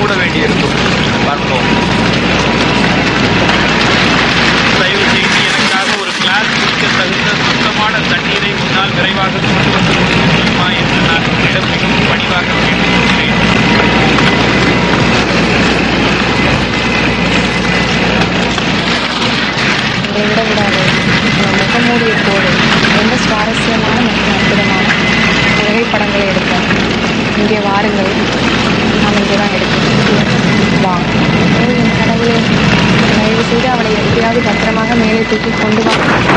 மூட வேண்டியிருக்கும் பார்ப்போம் தயவு செய்து எனக்காக ஒரு கிளாஸ் குடிக்க தகுந்த சுத்தமான தண்ணீரை முன்னால் விரைவாக கொண்டு வந்து கொடுக்க முடியுமா என்று நான் உங்களிடம் மிகவும் பணிவாக கேட்டுக்கொள்கிறேன் உங்களை விட விடாது உங்கள் முகமூடிய போடு ரொம்ப சுவாரஸ்யமான மற்றும் அற்புதமான புகைப்படங்களை எடுப்போம் இங்கே வாருங்கள் நாம் இங்கே தான் எடுப்போம் வா ஓ, என் கடவுளே தயவு செய்து அவளை எப்படியாவது பத்திரமாக மேலே தூக்கி கொண்டு வா